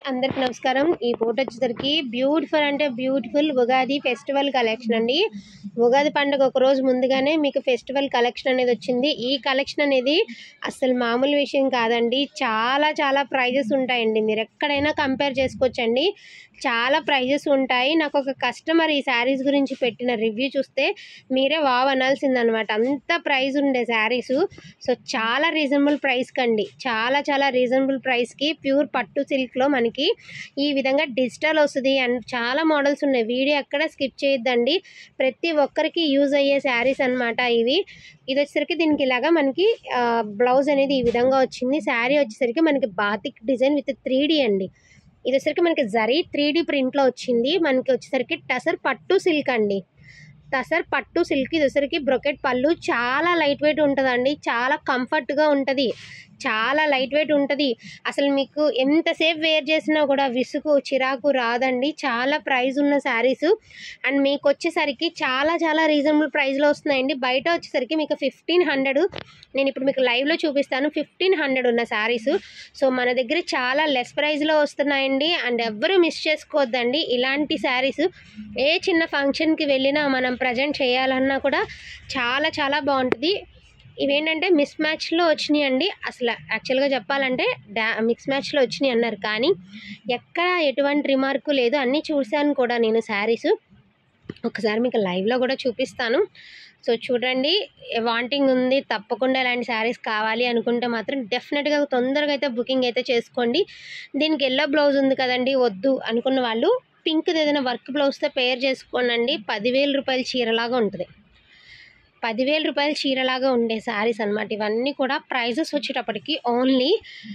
అందరికి నమస్కారం ఈ ఫోటో వచ్చేసరికి బ్యూటిఫుల్ అంటే బ్యూటిఫుల్ ఉగాది ఫెస్టివల్ కలెక్షన్ అండి ఉగాది పండుగ ఒక రోజు ముందుగానే మీకు ఫెస్టివల్ కలెక్షన్ అనేది వచ్చింది ఈ కలెక్షన్ అనేది అసలు మామూలు విషయం కాదండి చాలా చాలా ప్రైజెస్ ఉంటాయండి మీరు ఎక్కడైనా కంపేర్ చేసుకోవచ్చండి చాలా ప్రైజెస్ ఉంటాయి నాకు ఒక కస్టమర్ ఈ శారీస్ గురించి పెట్టిన రివ్యూ చూస్తే మీరే వావ్ అనాల్సిందనమాట అంత ప్రైస్ ఉండే శారీస్ సో చాలా రీజనబుల్ ప్రైస్ కండి చాలా చాలా రీజనబుల్ ప్రైస్కి ప్యూర్ పట్టు సిల్క్లో మనకి ఈ విధంగా డిజిటల్ వస్తుంది అండ్ చాలా మోడల్స్ ఉన్నాయి వీడియో ఎక్కడ స్కిప్ చేయొద్దండి ప్రతి ఒక్కరికి యూజ్ అయ్యే శారీస్ అన్నమాట ఇవి ఇది వచ్చేసరికి దీనికి ఇలాగా మనకి బ్లౌజ్ అనేది ఈ విధంగా వచ్చింది శారీ వచ్చేసరికి మనకి బాతిక్ డిజైన్ విత్ త్రీ అండి ఇది వచ్చేసరికి మనకి జరీ త్రీ డి ప్రింట్లో వచ్చింది మనకి వచ్చేసరికి టసర్ పట్టు సిల్క్ అండి టసర్ పట్టు సిల్క్ ఇది వచ్చేసరికి బ్రొకెట్ పళ్ళు చాలా లైట్ వెయిట్ ఉంటుందండి చాలా కంఫర్ట్గా ఉంటుంది చాలా లైట్ వెయిట్ ఉంటుంది అసలు మీకు ఎంతసేపు వేర్ చేసినా కూడా విసుగు చిరాకు రాదండి చాలా ప్రైస్ ఉన్న శారీస్ అండ్ మీకు వచ్చేసరికి చాలా చాలా రీజనబుల్ ప్రైస్లో వస్తున్నాయండి బయట వచ్చేసరికి మీకు ఫిఫ్టీన్ హండ్రెడ్ నేను ఇప్పుడు మీకు లైవ్లో చూపిస్తాను ఫిఫ్టీన్ హండ్రెడ్ ఉన్న శారీస్ సో మన దగ్గర చాలా లెస్ ప్రైస్లో వస్తున్నాయండి అండ్ ఎవ్వరూ మిస్ చేసుకోవద్దండి ఇలాంటి శారీస్ ఏ చిన్న ఫంక్షన్కి వెళ్ళినా మనం ప్రజెంట్ చేయాలన్నా కూడా చాలా చాలా బాగుంటుంది ఇవేంటంటే మిస్ మ్యాచ్లో వచ్చినాయి అండి అసలు యాక్చువల్గా చెప్పాలంటే డా మిక్స్ మ్యాచ్లో వచ్చినాయి అన్నారు కానీ ఎక్కడ ఎటువంటి రిమార్కు లేదు అన్నీ చూశాను కూడా నేను శారీస్ ఒకసారి మీకు లైవ్లో కూడా చూపిస్తాను సో చూడండి వాంటింగ్ ఉంది తప్పకుండా ఇలాంటి శారీస్ కావాలి అనుకుంటే మాత్రం డెఫినెట్గా తొందరగా అయితే బుకింగ్ అయితే చేసుకోండి దీనికి ఎల్లో బ్లౌజ్ ఉంది కదండి వద్దు అనుకున్న వాళ్ళు పింక్ ఏదైనా వర్క్ బ్లౌజ్తో పేర్ చేసుకోండి పదివేల రూపాయల చీరలాగా ఉంటుంది పదివేల రూపాయల చీరలాగా ఉండే శారీస్ అనమాట ఇవన్నీ కూడా ప్రైజెస్ వచ్చేటప్పటికి only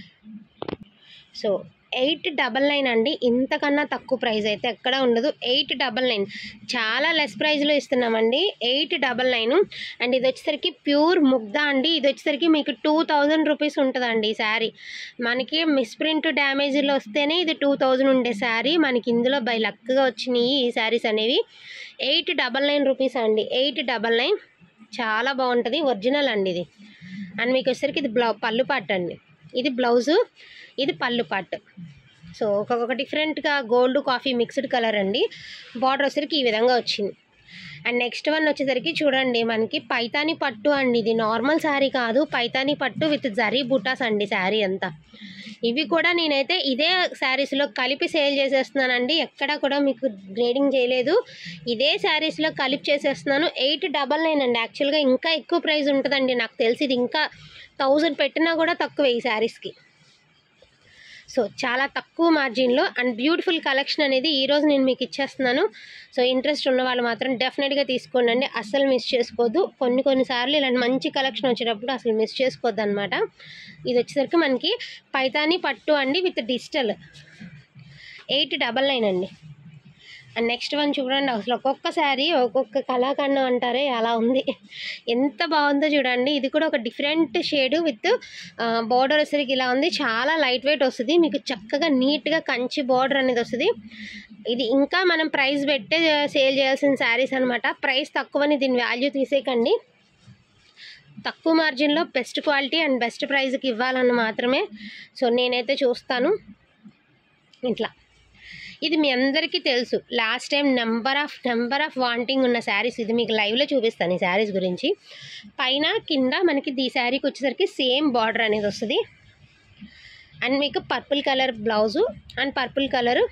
so eight double nine అండి ఇంతకన్నా తక్కువ ప్రైస్ అయితే ఎక్కడ ఉండదు ఎయిట్ డబల్ నైన్ చాలా లెస్ ప్రైస్లో ఇస్తున్నామండి ఎయిట్ డబల్ నైన్ అండ్ ఇది వచ్చేసరికి ప్యూర్ ముగ్ధ అండి ఇది వచ్చేసరికి మీకు టూ థౌజండ్ రూపీస్ ఉంటుందండి ఈ శారీ మనకి మిస్ప్రింట్ డ్యామేజ్లో వస్తేనే ఇది టూ థౌజండ్ ఉండే శారీ మనకి ఇందులో బై లక్గా వచ్చినాయి ఈ శారీస్ అనేవి ఎయిట్ డబల్ నైన్ రూపీస్ అండి ఎయిట్ డబల్ నైన్ చాలా బాగుంటుంది ఒరిజినల్ అండి ఇది అండ్ మీకు వచ్చేసరికి ఇది బ్లౌ పళ్ళు పాట్ అండి ఇది బ్లౌజు ఇది పళ్ళు పాట్ సో ఒక్కొక్క డిఫరెంట్గా గోల్డ్ కాఫీ మిక్స్డ్ కలర్ అండి బార్డర్ వచ్చేసరికి ఈ విధంగా వచ్చింది అండ్ నెక్స్ట్ వన్ వచ్చేసరికి చూడండి మనకి పైతాని పట్టు అండి ఇది నార్మల్ శారీ కాదు పైతాని పట్టు విత్ జరీ బుటాస్ అండి శారీ అంతా ఇవి కూడా నేనైతే ఇదే శారీస్లో కలిపి సేల్ చేసేస్తున్నానండి ఎక్కడ కూడా మీకు గ్రేడింగ్ చేయలేదు ఇదే శారీస్లో కలిపి చేసేస్తున్నాను ఎయిట్ డబల్ నైన్ అండి యాక్చువల్గా ఇంకా ఎక్కువ ప్రైస్ ఉంటుందండి నాకు తెలిసి ఇది ఇంకా థౌజండ్ పెట్టినా కూడా తక్కువ ఈ శారీస్కి సో చాలా తక్కువ మార్జిన్లో అండ్ బ్యూటిఫుల్ కలెక్షన్ అనేది ఈరోజు నేను మీకు ఇచ్చేస్తున్నాను సో ఇంట్రెస్ట్ ఉన్న వాళ్ళు మాత్రం డెఫినెట్గా తీసుకోండి అస్సలు మిస్ చేసుకోవద్దు కొన్ని కొన్నిసార్లు ఇలాంటి మంచి కలెక్షన్ వచ్చేటప్పుడు అసలు మిస్ చేసుకోవద్దు అనమాట ఇది వచ్చేసరికి మనకి పైతాని పట్టు అండి with digital eight double nine అండి అండ్ నెక్స్ట్ వన్ చూడండి అసలు ఒక్కొక్క శారీ ఒక్కొక్క కళాఖండం అంటారే అలా ఉంది ఎంత బాగుందో చూడండి ఇది కూడా ఒక డిఫరెంట్ షేడ్ విత్ బార్డర్ వచ్చేసరికి ఇలా ఉంది చాలా లైట్ వెయిట్ వస్తుంది మీకు చక్కగా నీట్గా కంచి బార్డర్ అనేది వస్తుంది ఇది ఇంకా మనం ప్రైస్ పెట్టే సేల్ చేయాల్సిన శారీస్ అనమాట ప్రైస్ తక్కువని దీని వాల్యూ తీసేయకండి తక్కువ మార్జిన్లో బెస్ట్ క్వాలిటీ అండ్ బెస్ట్ ప్రైస్కి ఇవ్వాలని మాత్రమే సో నేనైతే చూస్తాను ఇట్లా ఇది మీ అందరికీ తెలుసు last time number of number of wanting ఉన్న శారీస్ ఇది మీకు లైవ్లో చూపిస్తాను ఈ శారీస్ గురించి పైన కింద మనకి ఈ శారీకి వచ్చేసరికి సేమ్ బార్డర్ అనేది వస్తుంది అండ్ మీకు purple colour blouse and purple colour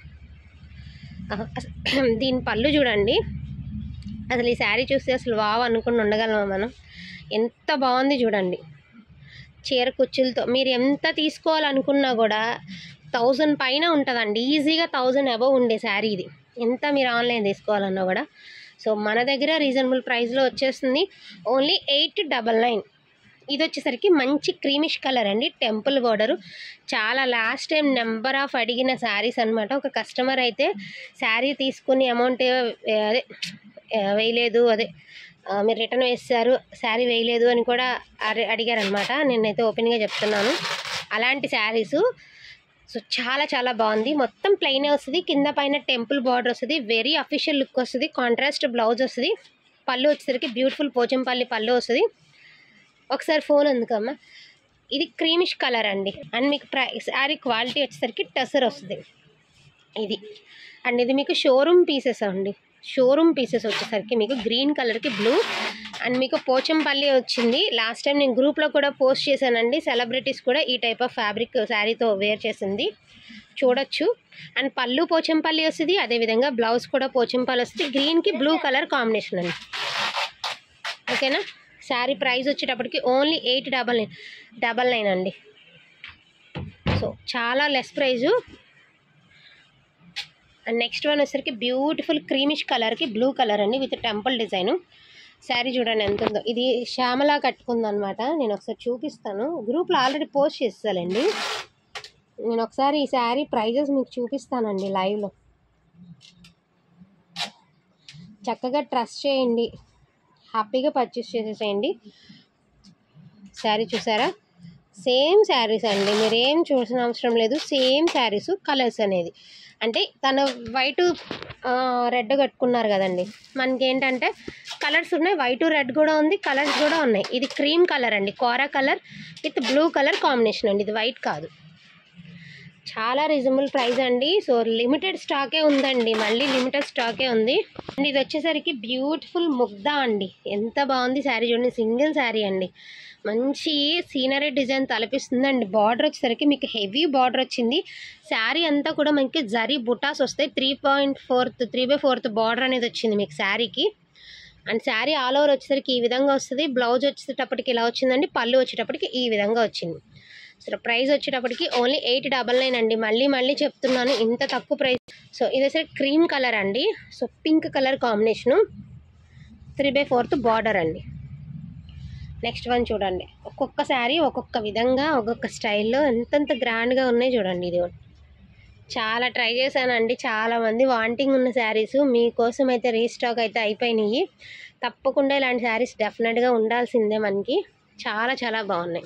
దీని పళ్ళు చూడండి అసలు ఈ శారీ చూస్తే అసలు వావ్ అనుకుని ఉండగలమా మనం ఎంత బాగుంది చూడండి చీర కుచ్చులతో మీరు ఎంత తీసుకోవాలనుకున్నా కూడా థౌజండ్ పైన ఉంటుందండి ఈజీగా థౌజండ్ అబవ్ ఉండే శారీ ఇది ఎంత మీరు ఆన్లైన్ తీసుకోవాలన్నా కూడా సో మన దగ్గర రీజనబుల్ ప్రైస్లో వచ్చేస్తుంది ఓన్లీ ఎయిట్ డబల్ నైన్ ఇది వచ్చేసరికి మంచి క్రీమిష్ కలర్ అండి టెంపుల్ బోర్డరు చాలా లాస్ట్ టైం నెంబర్ ఆఫ్ అడిగిన శారీస్ అనమాట ఒక కస్టమర్ అయితే శారీ తీసుకుని అమౌంట్ అదే వేయలేదు అదే మీరు రిటర్న్ వేస్తారు శారీ వేయలేదు అని కూడా అడిగారు అనమాట నేనైతే ఓపెన్గా చెప్తున్నాను అలాంటి శారీసు సో చాలా చాలా బాగుంది మొత్తం ప్లెయిన్ వస్తుంది కింద పైన టెంపుల్ బార్డర్ వస్తుంది వెరీ అఫీషియల్ లుక్ వస్తుంది కాంట్రాస్ట్ బ్లౌజ్ వస్తుంది పళ్ళు వచ్చేసరికి బ్యూటిఫుల్ పోచంపల్లి పళ్ళు వస్తుంది ఒకసారి ఫోన్ ఎందుకమ్మా ఇది క్రీమిష్ కలర్ అండి అండ్ మీకు ప్రై శారీ క్వాలిటీ వచ్చేసరికి టసర్ వస్తుంది ఇది అండ్ ఇది మీకు షోరూమ్ పీసెస్ అండి షోరూమ్ పీసెస్ వచ్చేసరికి మీకు గ్రీన్ కలర్కి బ్లూ అండ్ మీకు పోచంపల్లి వచ్చింది లాస్ట్ టైం నేను గ్రూప్లో కూడా పోస్ట్ చేశానండి సెలబ్రిటీస్ కూడా ఈ టైప్ ఆఫ్ ఫ్యాబ్రిక్ శారీతో వేర్ చేసింది చూడొచ్చు అండ్ పళ్ళు పోచంపల్లి వస్తుంది అదేవిధంగా బ్లౌజ్ కూడా పోచంపల్లి వస్తుంది గ్రీన్కి బ్లూ కలర్ కాంబినేషన్ అండి ఓకేనా శారీ ప్రైస్ వచ్చేటప్పటికి only eight double nine double nine అండి సో చాలా less price and next one వచ్చేసరికి బ్యూటిఫుల్ క్రీమిష్ కలర్కి బ్లూ కలర్ అండి విత్ టెంపుల్ డిజైను శారీ చూడండి ఎంత ఉందో ఇది శ్యామలా కట్టుకుందనమాట నేను ఒకసారి చూపిస్తాను గ్రూప్లో ఆల్రెడీ పోస్ట్ చేస్తానండి నేను ఒకసారి ఈ శారీ ప్రైజెస్ మీకు చూపిస్తానండి లైవ్లో చక్కగా ట్రస్ట్ చేయండి హ్యాపీగా పర్చేస్ చేసేసేయండి శారీ చూసారా సేమ్ శారీస్ అండి మీరు ఏం చూసిన అవసరం లేదు సేమ్ శారీస్ కలర్స్ అనేది అంటే తను వైట్ రెడ్ కట్టుకున్నారు కదండి మనకి ఏంటంటే కలర్స్ ఉన్నాయి వైట్ రెడ్ కూడా ఉంది కలర్స్ కూడా ఉన్నాయి ఇది క్రీమ్ కలర్ అండి kora colour with blue colour combination అండి ఇది వైట్ కాదు చాలా రీజనబుల్ ప్రైస్ అండి సో లిమిటెడ్ స్టాకే ఉందండి మళ్ళీ లిమిటెడ్ స్టాకే ఉంది అండ్ ఇది వచ్చేసరికి బ్యూటిఫుల్ ముగ్ధ అండి ఎంత బాగుంది శారీ చూడండి సింగిల్ శారీ అండి మంచి సీనరీ డిజైన్ తలపిస్తుందండి బార్డర్ వచ్చేసరికి మీకు హెవీ బార్డర్ వచ్చింది శారీ అంతా కూడా మనకి జరీ బుటాస్ వస్తాయి three point fourth three by fourth border అనేది వచ్చింది మీకు శారీకి అండ్ శారీ ఆల్ ఓవర్ వచ్చేసరికి ఈ విధంగా వస్తుంది బ్లౌజ్ వచ్చేటప్పటికి ఇలా వచ్చిందండి పళ్ళు వచ్చేటప్పటికి ఈ విధంగా వచ్చింది సో ప్రైస్ వచ్చేటప్పటికి ఓన్లీ ఎయిట్ డబల్ నైన్ అండి మళ్ళీ మళ్ళీ చెప్తున్నాను ఇంత తక్కువ ప్రైస్ సో ఇది అసలు క్రీమ్ కలర్ అండి so pink colour combination three by fourth border అండి నెక్స్ట్ వన్ చూడండి ఒక్కొక్క శారీ ఒక్కొక్క విధంగా ఒక్కొక్క స్టైల్లో ఎంతెంత గ్రాండ్గా ఉన్నాయి చూడండి ఇది ఒకటి. చాలా ట్రై చేశానండి చాలా మంది వాంటింగ్ ఉన్న శారీస్ మీకోసం అయితే రీస్టాక్ అయితే అయిపోయినాయి తప్పకుండా ఇలాంటి శారీస్ డెఫినెట్గా ఉండాల్సిందే మనకి చాలా చాలా బాగున్నాయి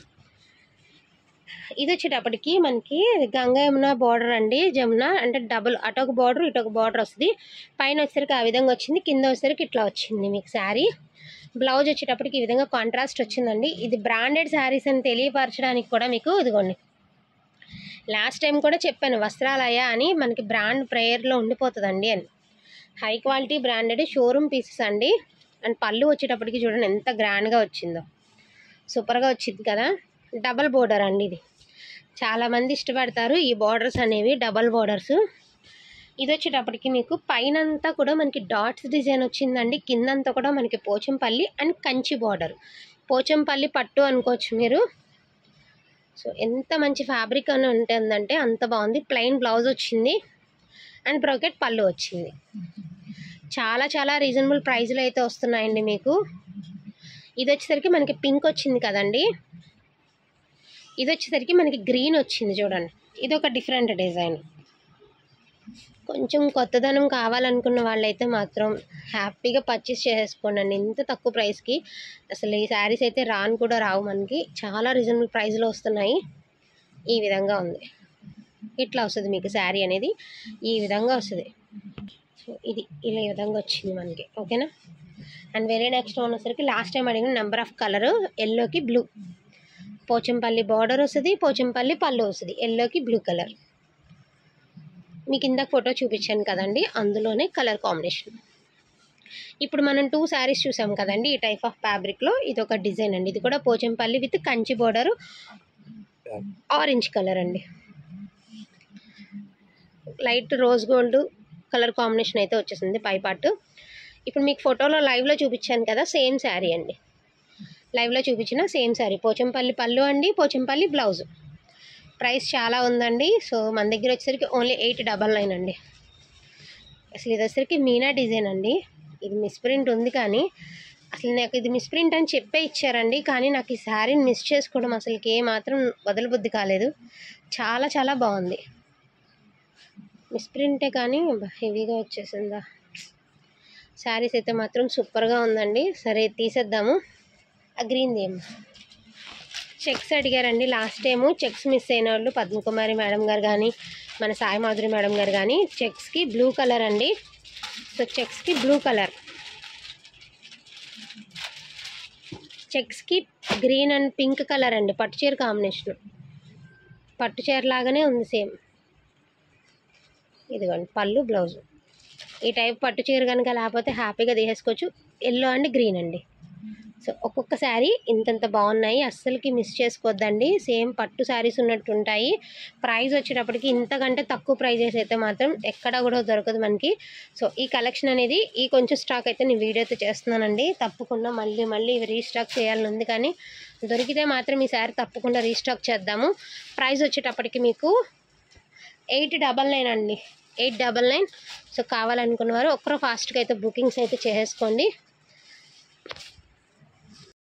ఇది వచ్చేటప్పటికి మనకి గంగా యమున బార్డర్ అండి జమున అంటే డబుల్ అటొక బార్డర్ ఇటొక బార్డర్ వస్తుంది పైన వచ్చేసరికి ఆ విధంగా వచ్చింది కింద వచ్చేసరికి ఇట్లా వచ్చింది మీకు శారీ బ్లౌజ్ వచ్చేటప్పటికి ఈ విధంగా కాంట్రాస్ట్ వచ్చిందండి ఇది బ్రాండెడ్ శారీస్ అని తెలియపరచడానికి కూడా మీకు ఇదిగోండి లాస్ట్ టైం కూడా చెప్పాను వస్త్రాలయ అని మనకి బ్రాండ్ ప్రేయర్లో ఉండిపోతుందండి అని high quality branded showroom pieces అండి అండ్ పళ్ళు వచ్చేటప్పటికి చూడండి ఎంత గ్రాండ్గా వచ్చిందో సూపర్గా వచ్చింది కదా డబల్ బోర్డర్ అండి ఇది చాలామంది ఇష్టపడతారు ఈ బార్డర్స్ అనేవి డబల్ బార్డర్స్ ఇది వచ్చేటప్పటికి మీకు పైన అంతా కూడా మనకి డాట్స్ డిజైన్ వచ్చిందండి కిందంతా కూడా మనకి పోచంపల్లి అండ్ కంచి బార్డర్ పోచంపల్లి పట్టు అనుకోవచ్చు మీరు సో ఎంత మంచి ఫ్యాబ్రిక్ అని ఉంటుందంటే అంత బాగుంది ప్లెయిన్ బ్లౌజ్ వచ్చింది అండ్ బ్రోకెట్ పళ్ళు వచ్చింది చాలా చాలా రీజనబుల్ ప్రైస్లో అయితే వస్తున్నాయండి మీకు ఇది వచ్చేసరికి మనకి పింక్ వచ్చింది కదండి ఇది వచ్చేసరికి మనకి గ్రీన్ వచ్చింది చూడండి ఇది ఒక డిఫరెంట్ డిజైన్ కొంచెం కొత్తదనం కావాలనుకున్న వాళ్ళైతే మాత్రం హ్యాపీగా పర్చేస్ చేసేసుకోండి ఇంత తక్కువ ప్రైస్కి అసలు ఈ శారీస్ అయితే రాను కూడా రావు మనకి చాలా రీజనబుల్ ప్రైస్లో వస్తున్నాయి ఈ విధంగా ఉంది ఇట్లా వస్తుంది మీకు శారీ అనేది ఈ విధంగా వస్తుంది సో ఇది ఇలా ఈ విధంగా వచ్చింది మనకి ఓకేనా అండ్ వేరే నెక్స్ట్ వన్ వచ్చేసరికి లాస్ట్ టైం అడిగిన నెంబర్ ఆఫ్ కలర్ ఎల్లోకి బ్లూ పోచంపల్లి బార్డర్ వస్తుంది పోచంపల్లి పళ్ళు వస్తుంది ఎల్లోకి బ్లూ కలర్ మీకు ఇందాక ఫోటో చూపించాను కదండి అందులోనే కలర్ కాంబినేషన్ ఇప్పుడు మనం టూ శారీస్ చూసాం కదండి ఈ టైప్ ఆఫ్ ఫ్యాబ్రిక్లో ఇది ఒక డిజైన్ అండి ఇది కూడా Pochampalli with Kanchi border orange colour అండి light rose gold colour combination అయితే వచ్చేసింది పై పార్ట్ ఇప్పుడు మీకు ఫోటోలో లైవ్లో చూపించాను కదా సేమ్ శారీ అండి లైవ్లో చూపించిన సేమ్ శారీ పోచంపల్లి పళ్ళు అండి పోచంపల్లి బ్లౌజ్ ప్రైస్ చాలా ఉందండి సో మన దగ్గర వచ్చేసరికి ఓన్లీ ఎయిట్ డబల్ నైన్ అండి అసలు ఇది వచ్చేసరికి మీనా డిజైన్ అండి ఇది మిస్ప్రింట్ ఉంది కానీ అసలు నాకు ఇది మిస్ప్రింట్ అని చెప్పే ఇచ్చారండి కానీ నాకు ఈ శారీని మిస్ చేసుకోవడం అసలుకి ఏ మాత్రం వదలబుద్ధి కాలేదు చాలా చాలా బాగుంది మిస్ప్రింటే కానీ హెవీగా వచ్చేసిందా శారీస్ అయితే మాత్రం సూపర్గా ఉందండి సరే తీసేద్దాము ఆ గ్రీన్ ఏమో చెక్స్ అడిగారండి లాస్ట్ టైము చెక్స్ మిస్ అయిన వాళ్ళు పద్మకుమారి మేడం గారు కానీ మన సాయి మాధురి మేడం గారు కానీ చెక్స్కి బ్లూ కలర్ అండి సో చెక్స్కి బ్లూ కలర్ చెక్స్కి గ్రీన్ అండ్ పింక్ కలర్ అండి పట్టు చీర కాంబినేషన్ పట్టు చీర లాగానే ఉంది సేమ్ ఇదిగోండి పళ్ళు బ్లౌజ్ ఈ టైప్ పట్టు చీర కనుక లేకపోతే హ్యాపీగా తీసేసుకోవచ్చు ఎల్లో అండ్ గ్రీన్ అండి సో ఒక్కొక్క శారీ ఇంతంత బాగున్నాయి అస్సలకి మిస్ చేసుకోవద్దండి సేమ్ పట్టు శారీస్ ఉన్నట్టు ఉంటాయి ప్రైస్ వచ్చేటప్పటికి ఇంతకంటే తక్కువ ప్రైజెస్ అయితే మాత్రం ఎక్కడ కూడా దొరకదు మనకి సో ఈ కలెక్షన్ అనేది ఈ కొంచెం స్టాక్ అయితే నేను వీడియో అయితే చేస్తున్నానండి తప్పకుండా మళ్ళీ మళ్ళీ ఇవి రీస్టాక్ చేయాలని ఉంది కానీ దొరికితే మాత్రం ఈ శారీ తప్పకుండా రీస్టాక్ చేద్దాము ప్రైస్ వచ్చేటప్పటికి మీకు ఎయిట్ డబల్ నైన్ అండి ఎయిట్ డబల్ నైన్ సో కావాలనుకున్న వారు ఒక్కరో ఫాస్ట్గా అయితే బుకింగ్స్ అయితే చేసేసుకోండి